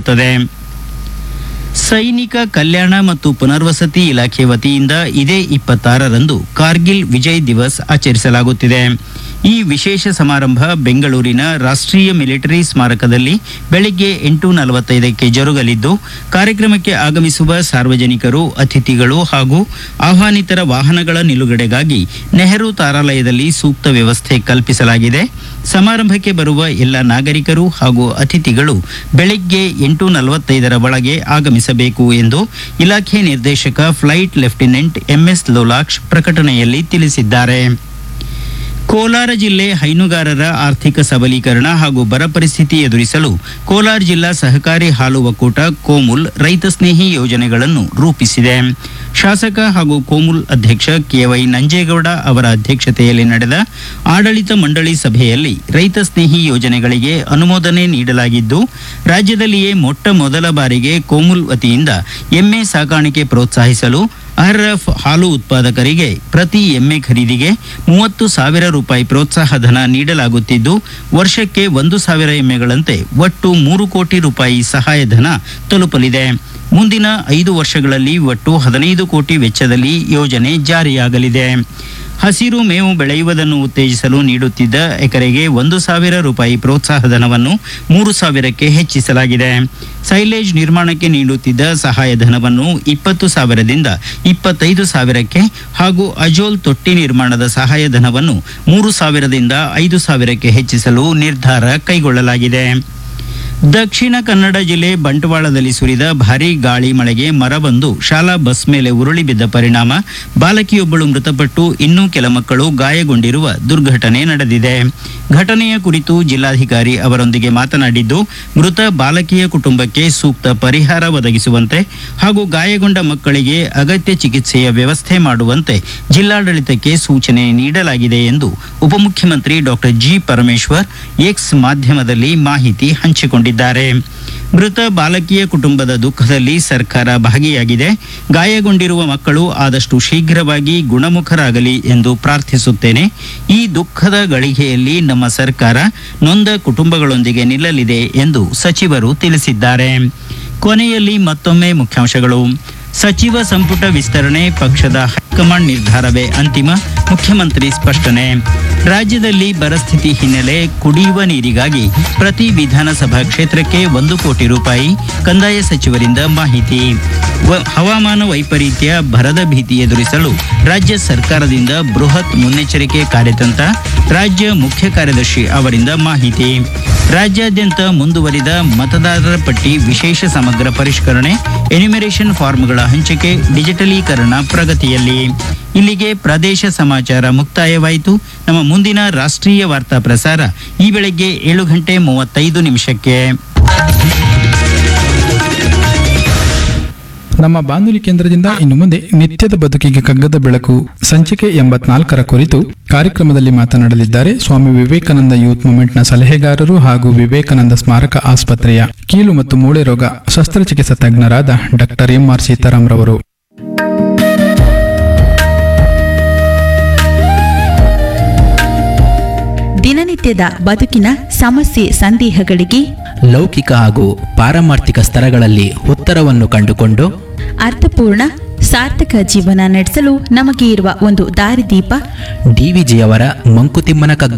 ನೀಡುತ್ತದೆ ಸೈನಿಕ ಕಲ್ಯಾಣ ಮತ್ತು ಪುನರ್ವಸತಿ ಇಲಾಖೆ ವತಿಯಿಂದ ಇದೇ ಇಪ್ಪತ್ತಾರರಂದು ಕಾರ್ಗಿಲ್ ವಿಜಯ್ ದಿವಸ್ ಆಚರಿಸಲಾಗುತ್ತಿದೆ ಈ ವಿಶೇಷ ಸಮಾರಂಭ ಬೆಂಗಳೂರಿನ ರಾಷ್ಟ್ರೀಯ ಮಿಲಿಟರಿ ಸ್ಮಾರಕದಲ್ಲಿ ಬೆಳಿಗ್ಗೆ ಎಂಟು ನಲವತ್ತೈದಕ್ಕೆ ಜರುಗಲಿದ್ದು ಕಾರ್ಯಕ್ರಮಕ್ಕೆ ಆಗಮಿಸುವ ಸಾರ್ವಜನಿಕರು ಅತಿಥಿಗಳು ಹಾಗೂ ಆಹ್ವಾನಿತರ ವಾಹನಗಳ ನಿಲುಗಡೆಗಾಗಿ ನೆಹರು ತಾರಾಲಯದಲ್ಲಿ ಸೂಕ್ತ ವ್ಯವಸ್ಥೆ ಕಲ್ಪಿಸಲಾಗಿದೆ ಸಮಾರಂಭಕ್ಕೆ ಬರುವ ಎಲ್ಲ ನಾಗರಿಕರು ಹಾಗೂ ಅತಿಥಿಗಳು ಬೆಳಿಗ್ಗೆ ಎಂಟು ನಲವತ್ತೈದರ ಒಳಗೆ ಆಗಮಿಸಬೇಕು ಎಂದು ಇಲಾಖೆ ನಿರ್ದೇಶಕ ಫ್ಲೈಟ್ ಲೆಫ್ಟಿನೆಂಟ್ ಎಂಎಸ್ ಲೋಲಾಕ್ಷ್ ಪ್ರಕಟಣೆಯಲ್ಲಿ ತಿಳಿಸಿದ್ದಾರೆ ಕೋಲಾರ ಜಿಲ್ಲೆ ಹೈನುಗಾರರ ಆರ್ಥಿಕ ಸಬಲೀಕರಣ ಹಾಗೂ ಬರ ಪರಿಸ್ಥಿತಿ ಎದುರಿಸಲು ಕೋಲಾರ ಜಿಲ್ಲಾ ಸಹಕಾರಿ ಹಾಲು ಒಕ್ಕೂಟ ಕೋಮುಲ್ ರೈತ ಸ್ನೇಹಿ ಯೋಜನೆಗಳನ್ನು ರೂಪಿಸಿದೆ ಶಾಸಕ ಹಾಗೂ ಕೋಮುಲ್ ಅಧ್ಯಕ್ಷ ಕೆವೈ ನಂಜೇಗೌಡ ಅವರ ಅಧ್ಯಕ್ಷತೆಯಲ್ಲಿ ನಡೆದ ಆಡಳಿತ ಮಂಡಳಿ ಸಭೆಯಲ್ಲಿ ರೈತ ಸ್ನೇಹಿ ಯೋಜನೆಗಳಿಗೆ ಅನುಮೋದನೆ ನೀಡಲಾಗಿದ್ದು ರಾಜ್ಯದಲ್ಲಿಯೇ ಮೊಟ್ಟ ಮೊದಲ ಬಾರಿಗೆ ಕೋಮುಲ್ ವತಿಯಿಂದ ಎಮ್ಮೆ ಸಾಕಾಣಿಕೆ ಪ್ರೋತ್ಸಾಹಿಸಲು ಅರ್ಹ ಹಾಲು ಉತ್ಪಾದಕರಿಗೆ ಪ್ರತಿ ಎಮ್ಮೆ ಖರೀದಿಗೆ ಮೂವತ್ತು ಸಾವಿರ ರೂಪಾಯಿ ಪ್ರೋತ್ಸಾಹ ಧನ ನೀಡಲಾಗುತ್ತಿದ್ದು ವರ್ಷಕ್ಕೆ ಒಂದು ಸಾವಿರ ಎಮ್ಮೆಗಳಂತೆ ಒಟ್ಟು ಮೂರು ಕೋಟಿ ರೂಪಾಯಿ ಸಹಾಯಧನ ತಲುಪಲಿದೆ ಮುಂದಿನ ಐದು ವರ್ಷಗಳಲ್ಲಿ ಒಟ್ಟು ಹದಿನೈದು ಕೋಟಿ ವೆಚ್ಚದಲ್ಲಿ ಯೋಜನೆ ಜಾರಿಯಾಗಲಿದೆ ಹಸಿರು ಮೇವು ಬೆಳೆಯುವುದನ್ನು ಉತ್ತೇಜಿಸಲು ನೀಡುತ್ತಿದ್ದ ಎಕರೆಗೆ ಒಂದು ಸಾವಿರ ರೂಪಾಯಿ ಪ್ರೋತ್ಸಾಹ ಧನವನ್ನು ಮೂರು ಸಾವಿರಕ್ಕೆ ಹೆಚ್ಚಿಸಲಾಗಿದೆ ಸೈಲೇಜ್ ನಿರ್ಮಾಣಕ್ಕೆ ನೀಡುತ್ತಿದ್ದ ಸಹಾಯಧನವನ್ನು ಇಪ್ಪತ್ತು ಸಾವಿರದಿಂದ ಇಪ್ಪತ್ತೈದು ಸಾವಿರಕ್ಕೆ ಹಾಗೂ ಅಜೋಲ್ ತೊಟ್ಟಿ ನಿರ್ಮಾಣದ ಸಹಾಯಧನವನ್ನು ಮೂರು ಸಾವಿರದಿಂದ ಐದು ಸಾವಿರಕ್ಕೆ ಹೆಚ್ಚಿಸಲು ನಿರ್ಧಾರ ಕೈಗೊಳ್ಳಲಾಗಿದೆ ದಕ್ಷಿಣ ಕನ್ನಡ ಜಿಲ್ಲೆ ಬಂಟ್ವಾಳದಲ್ಲಿ ಸುರಿದ ಭಾರೀ ಗಾಳಿ ಮಳೆಗೆ ಮರವೊಂದು ಶಾಲಾ ಬಸ್ ಮೇಲೆ ಉರುಳಿ ಬಿದ್ದ ಪರಿಣಾಮ ಬಾಲಕಿಯೊಬ್ಬಳು ಮೃತಪಟ್ಟು ಇನ್ನೂ ಕೆಲ ಮಕ್ಕಳು ಗಾಯಗೊಂಡಿರುವ ದುರ್ಘಟನೆ ನಡೆದಿದೆ ಘಟನೆಯ ಕುರಿತು ಜಿಲ್ಲಾಧಿಕಾರಿ ಅವರೊಂದಿಗೆ ಮಾತನಾಡಿದ್ದು ಮೃತ ಬಾಲಕಿಯ ಕುಟುಂಬಕ್ಕೆ ಸೂಕ್ತ ಪರಿಹಾರ ಒದಗಿಸುವಂತೆ ಹಾಗೂ ಗಾಯಗೊಂಡ ಮಕ್ಕಳಿಗೆ ಅಗತ್ಯ ಚಿಕಿತ್ಸೆಯ ವ್ಯವಸ್ಥೆ ಮಾಡುವಂತೆ ಜಿಲ್ಲಾಡಳಿತಕ್ಕೆ ಸೂಚನೆ ನೀಡಲಾಗಿದೆ ಎಂದು ಉಪಮುಖ್ಯಮಂತ್ರಿ ಡಾಕ್ಟರ್ ಜಿ ಪರಮೇಶ್ವರ್ ಎಕ್ಸ್ ಮಾಧ್ಯಮದಲ್ಲಿ ಮಾಹಿತಿ ಹಂಚಿಕೊಂಡಿದ್ದಾರೆ ಮೃತ ಬಾಲಕಿಯ ಕುಟುಂಬದ ದುಃಖದಲ್ಲಿ ಸರ್ಕಾರ ಭಾಗಿಯಾಗಿದೆ ಗಾಯಗೊಂಡಿರುವ ಮಕ್ಕಳು ಆದಷ್ಟು ಶೀಘ್ರವಾಗಿ ಗುಣಮುಖರಾಗಲಿ ಎಂದು ಪ್ರಾರ್ಥಿಸುತ್ತೇನೆ ಈ ದುಃಖದ ಗಳಿಗೆಯಲ್ಲಿ ನಮ್ಮ ಸರ್ಕಾರ ನೊಂದ ಕುಟುಂಬಗಳೊಂದಿಗೆ ನಿಲ್ಲಲಿದೆ ಎಂದು ಸಚಿವರು ತಿಳಿಸಿದ್ದಾರೆ ಕೊನೆಯಲ್ಲಿ ಮತ್ತೊಮ್ಮೆ ಮುಖ್ಯಾಂಶಗಳು ಸಚಿವ ಸಂಪುಟ ವಿಸ್ತರಣೆ ಪಕ್ಷದ ಹೈಕಮಾಂಡ್ ನಿರ್ಧಾರವೇ ಅಂತಿಮ ಮುಖ್ಯಮಂತ್ರಿ ಸ್ಪಷ್ಟನೆ ರಾಜ್ಯದಲ್ಲಿ ಬರಸ್ಥಿತಿ ಹಿನ್ನೆಲೆ ಕುಡಿಯುವ ನೀರಿಗಾಗಿ ಪ್ರತಿ ವಿಧಾನಸಭಾ ಕ್ಷೇತ್ರಕ್ಕೆ ಒಂದು ಕೋಟಿ ರೂಪಾಯಿ ಕಂದಾಯ ಸಚಿವರಿಂದ ಮಾಹಿತಿ ವ- ಹವಾಮಾನ ವೈಪರೀತ್ಯ ಭರದ ಭೀತಿ ಎದುರಿಸಲು ರಾಜ್ಯ ಸರ್ಕಾರದಿಂದ ಬೃಹತ್ ಮುನ್ನೆಚ್ಚರಿಕೆ ಕಾರ್ಯತಂತ್ರ ರಾಜ್ಯ ಮುಖ್ಯ ಕಾರ್ಯದರ್ಶಿ ಅವರಿಂದ ಮಾಹಿತಿ ರಾಜ್ಯಾದ್ಯಂತ ಮುಂದುವರಿದ ಮತದಾರರ ಪಟ್ಟಿ ವಿಶೇಷ ಸಮಗ್ರ ಪರಿಷ್ಕರಣೆ ಎನ್ಯುಮರೇಷನ್ ಫಾರ್ಮ್ಗಳ ಹಂಚಿಕೆ ಡಿಜಿಟಲೀಕರಣ ಪ್ರಗತಿಯಲ್ಲಿ ಇಲ್ಲಿಗೆ ಪ್ರದೇಶ ಸಮಾಚಾರ ಮುಕ್ತಾಯವಾಯಿತು ನಮ್ಮ ಮುಂದಿನ ರಾಷ್ಟ್ರೀಯ ವಾರ್ತಾ ಪ್ರಸಾರ ಈ ಬೆಳಗ್ಗೆ ಏಳು ಗಂಟೆ ಮೂವತ್ತೈದು ನಿಮಿಷಕ್ಕೆ ನಮ್ಮ ಬಾನುಲಿ ಕೇಂದ್ರದಿಂದ ಇನ್ನು ಮುಂದೆ ನಿತ್ಯದ ಬದುಕಿಗೆ ಕಗ್ಗದ ಬೆಳಕು ಸಂಚಿಕೆ ಎಂಬತ್ನಾಲ್ಕರ ಕುರಿತು ಕಾರ್ಯಕ್ರಮದಲ್ಲಿ ಮಾತನಾಡಲಿದ್ದಾರೆ ಸ್ವಾಮಿ ವಿವೇಕಾನಂದ ಯೂತ್ ಮೂವ್ಮೆಂಟ್ನ ಸಲಹೆಗಾರರು ಹಾಗೂ ವಿವೇಕಾನಂದ ಸ್ಮಾರಕ ಆಸ್ಪತ್ರೆಯ ಕೀಲು ಮತ್ತು ಮೂಳೆ ರೋಗ ಶಸ್ತ್ರಚಿಕಿತ್ಸಾ ತಜ್ಞರಾದ ಡಾಕ್ಟರ್ ಎಂಆರ್ ಸೀತಾರಾಮ್ ರವರು ದಿನನಿತ್ಯದ ಬದುಕಿನ ಸಮಸ್ಯೆ ಸಂದೇಹಗಳಿಗೆ ಲೌಕಿಕ ಹಾಗೂ ಪಾರಮಾರ್ಥಿಕ ಸ್ತರಗಳಲ್ಲಿ ಉತ್ತರವನ್ನು ಕಂಡುಕೊಂಡು ಅರ್ಥಪೂರ್ಣ ಸಾರ್ಥಕ ಜೀವನ ನಡೆಸಲು ನಮಗೆ ಇರುವ ಒಂದು ದಾರಿದೀಪ ಡಿವಿಜಿಯವರ ಮಂಕುತಿಮ್ಮನ ಕಗ್ಗ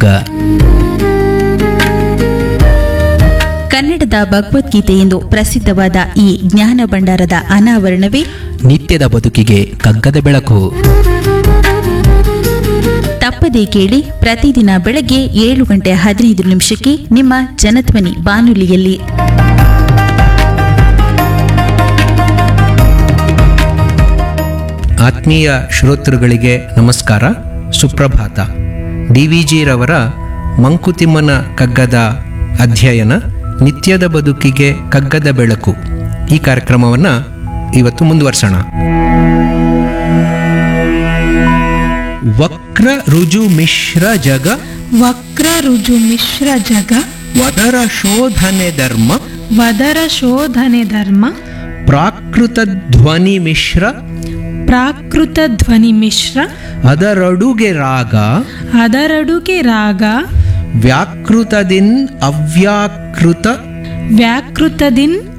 ಕನ್ನಡದ ಭಗವದ್ಗೀತೆ ಎಂದು ಪ್ರಸಿದ್ಧವಾದ ಈ ಜ್ಞಾನ ಭಂಡಾರದ ಅನಾವರಣವೇ ನಿತ್ಯದ ಬದುಕಿಗೆ ಕಗ್ಗದ ಬೆಳಕು ತಪ್ಪದೇ ಕೇಳಿ ಪ್ರತಿದಿನ ಬೆಳಗ್ಗೆ ಏಳು ಗಂಟೆ ಹದಿನೈದು ನಿಮಿಷಕ್ಕೆ ನಿಮ್ಮ ಜನಧ್ವನಿ ಬಾನುಲಿಯಲ್ಲಿ ಆತ್ಮೀಯ ಶ್ರೋತೃಗಳಿಗೆ ನಮಸ್ಕಾರ ಸುಪ್ರಭಾತ ಡಿ ವಿ ಜಿರವರ ಮಂಕುತಿಮ್ಮನ ಕಗ್ಗದ ಅಧ್ಯಯನ ನಿತ್ಯದ ಬದುಕಿಗೆ ಕಗ್ಗದ ಬೆಳಕು ಈ ಕಾರ್ಯಕ್ರಮವನ್ನು ಇವತ್ತು ಮುಂದುವರ್ಸೋಣ ವಕ್ರ ರುಜು ಮಿಶ್ರ ಜಗ ವಕ್ರ ರುಜು ಮಿಶ್ರ ಜಗ ವದರ ಶೋಧನೆ ಧರ್ಮ ವದರ ಶೋಧನೆ ಧರ್ಮ ಪ್ರಾಕೃತ ಧ್ವನಿ ಮಿಶ್ರ ಪ್ರಾಕೃತ ಧ್ವನಿ ಮಿಶ್ರ ಅದರಡುಗೆ ರಾಗ ಅದರಡುಗೆ ರಾಗ ವ್ಯಾಕೃತದಿನ್ ಅವ್ಯಾಕೃತ ವ್ಯಾಕೃತದಿನ್